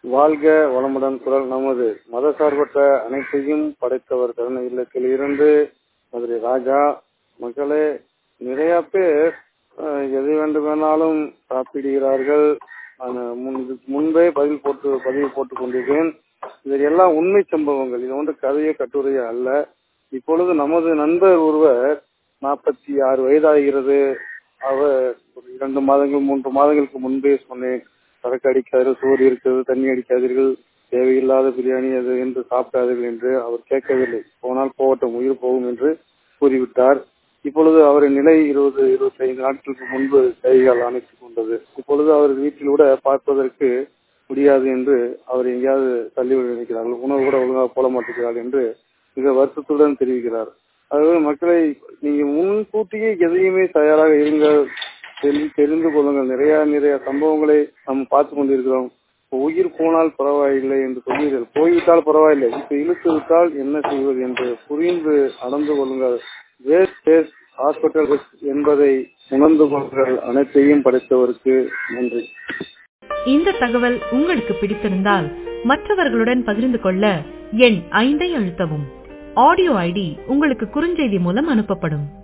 வாழ்க வளமுடன் குரல் நமது மதசார்பற்ற அனைத்தையும் படைத்தவர் கருணை இல்லத்தில் இருந்து மதுரை ராஜா மக்களே நிறைய பேர் அஹ், எதை வேண்டுமானாலும் சாப்பிடுகிறார்கள் நான் முன் இதுக்கு முன்பே பதில் போட்டு பதிவு போட்டுக் கொண்டிருக்கிறேன் இது எல்லாம் உண்மை சம்பவங்கள் இது ஒன்று கதையோ கட்டுரையோ அல்ல இப்பொழுது நமது நண்பர் ஒருவர் நாற்பத்தி ஆறு வயதாகிறது அவர் ஒரு இரண்டு மாதங்கள் மூன்று மாதங்களுக்கு முன்பே சொன்னேன் சரக்கு அடிக்காது சோறு இருக்கிறது தண்ணி அடிக்காதீர்கள் தேவையில்லாத பிரியாணி அது என்று சாப்பிடாதீர்கள் என்று அவர் கேட்கவில்லை போனால் போகட்டும் உயிர் போகும் என்று கூறிவிட்டார் இப்பொழுது அவரின் நிலை இருபது இருபத்தி ஐந்து நாட்களுக்கு முன்பு கைகால் அணைத்துக் கொண்டது இப்பொழுது அவர் வீட்டில் கூட பார்ப்பதற்கு முடியாது என்று அவர் எங்கேயாவது தள்ளிவிட நினைக்கிறார்கள் உணவு கூட ஒழுங்காக போட மாட்டேங்கிறார்கள் என்று மிக வருத்தத்துடன் தெரிவிக்கிறார் அதாவது மக்களை நீங்க முன்கூட்டியே எதையுமே தயாராக இருங்கள் தெரி- தெரிந்து கொள்ளுங்கள் நிறைய நிறைய சம்பவங்களை நாம் பார்த்து கொண்டிருக்கிறோம் உயிர் போனால் பரவாயில்லை என்று சொல்வீர்கள் போய்விட்டால் பரவாயில்லை இப்ப இழுத்து விட்டால் என்ன செய்வது என்று புரிந்து நடந்து கொள்ளுங்கள் வேஸ்ட் வேஸ்ட் ஹாஸ்பிட்டல் என்பதை உணர்ந்து கொள்ளுங்கள் அனைத்தையும் படைத்தவருக்கு நன்றி இந்த தகவல் உங்களுக்கு பிடித்திருந்தால் மற்றவர்களுடன் பகிர்ந்து கொள்ள எண் ஐந்தை அழுத்தவும் ஆடியோ ஐடி உங்களுக்கு குறுஞ்செய்தி மூலம் அனுப்பப்படும்